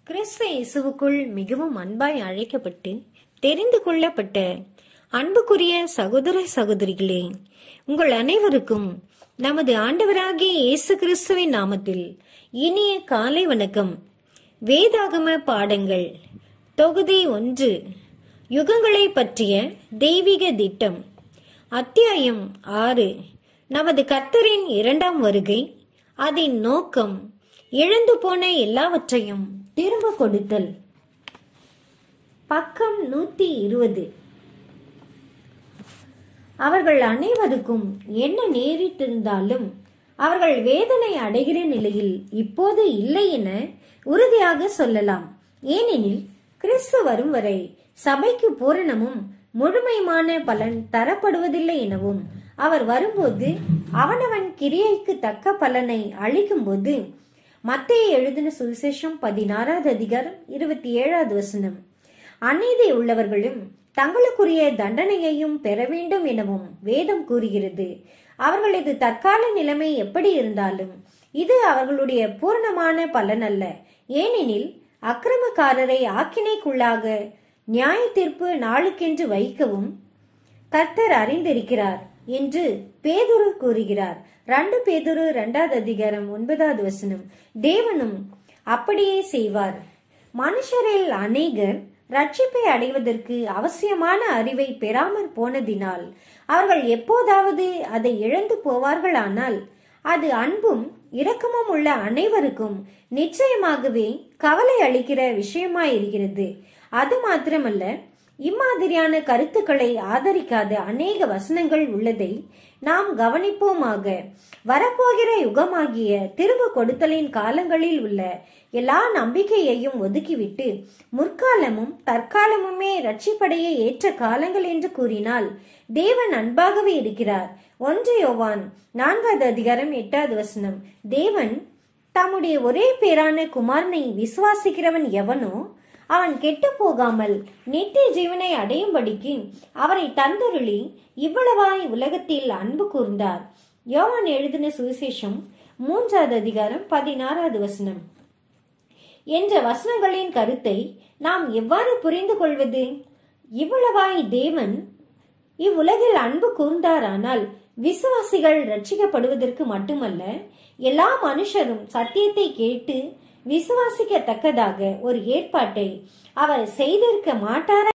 கிறிஸ்து இயேசுவுக்குள் மிகவும் அன்பாய் அழைக்கப்பட்டு தெரிந்து கொள்ளப்பட்ட அன்புக்குரிய சகோதர சகோதரிகளே உங்கள் அனைவருக்கும் நமது ஆண்டவராகிய இயேசு கிறிஸ்துவின் நாமத்தில் இனிய காலை வணக்கம் வேதாகம பாடங்கள் தொகுதி ஒன்று யுகங்களை பற்றிய தெய்வீக திட்டம் அத்தியாயம் ஆறு நமது கர்த்தரின் இரண்டாம் வருகை அதன் நோக்கம் இழந்து போன எல்லாவற்றையும் திரும்ப கொடுத்தல் பக்கம் நூத்தி இருபது அவர்கள் அனைவருக்கும் என்ன நேரிட்டிருந்தாலும் அவர்கள் வேதனை அடைகிற நிலையில் இப்போது இல்லை என உறுதியாக சொல்லலாம் ஏனெனில் கிறிஸ்து வரும் வரை சபைக்கு பூரணமும் முழுமையான பலன் தரப்படுவதில்லை எனவும் அவர் வரும்போது அவனவன் கிரியைக்கு தக்க பலனை அளிக்கும்போது மத்திய எழுதின சுவிசேஷம் பதினாறாவது அதிகாரம் இருபத்தி ஏழாவது வசனம் அநீதி உள்ளவர்களும் தங்களுக்குரிய தண்டனையையும் பெற வேண்டும் எனவும் வேதம் கூறுகிறது அவர்களது தற்கால நிலைமை எப்படி இருந்தாலும் இது அவர்களுடைய பூரணமான பலன் அல்ல ஏனெனில் அக்கிரமக்காரரை ஆக்கினைக்குள்ளாக நியாய தீர்ப்பு நாளுக்கென்று வைக்கவும் கர்த்தர் அறிந்திருக்கிறார் என்று பேதுரு கூறுகிறார் ரெண்டு பேதுரு இரண்டாவது அதிகாரம் ஒன்பதாவது வசனம் தேவனும் அப்படியே செய்வார் மனுஷரில் அநேகர் ரட்சிப்பை அடைவதற்கு அவசியமான அறிவை பெறாமற் போனதினால் அவர்கள் எப்போதாவது அதை இழந்து போவார்களானால் அது அன்பும் இரக்கமும் உள்ள அனைவருக்கும் நிச்சயமாகவே கவலை அளிக்கிற விஷயமாயிருக்கிறது அது மாத்திரமல்ல இம்மாதிரியான கருத்துக்களை ஆதரிக்காத அநேக வசனங்கள் உள்ளதை நாம் கவனிப்போமாக வரப்போகிற யுகமாகிய திரும்ப கொடுத்தலின் காலங்களில் உள்ள எல்லா நம்பிக்கையையும் ஒதுக்கிவிட்டு முற்காலமும் தற்காலமுமே ரட்சிப்படைய ஏற்ற காலங்கள் என்று கூறினால் தேவன் அன்பாகவே இருக்கிறார் ஒன்று யோவான் நான்காவது அதிகாரம் எட்டாவது வசனம் தேவன் தம்முடைய ஒரே பேரான குமாரனை விசுவாசிக்கிறவன் எவனோ அவன் கெட்டு போகாமல் நித்திய ஜீவனை அடையும்படிக்கு அவரை தந்தருளி இவ்வளவாய் உலகத்தில் அன்பு கூர்ந்தார் யோவான் எழுதின சுவிசேஷம் மூன்றாவது அதிகாரம் பதினாறாவது வசனம் என்ற வசனங்களின் கருத்தை நாம் எவ்வாறு புரிந்து கொள்வது இவ்வளவாய் தேவன் இவ்வுலகில் அன்பு கூர்ந்தாரானால் விசுவாசிகள் ரட்சிக்கப்படுவதற்கு மட்டுமல்ல எல்லா மனுஷரும் சத்தியத்தை கேட்டு விசுவாசிக்கத்தக்கதாக ஒரு ஏற்பாட்டை அவர் செய்திருக்க மாட்டாரா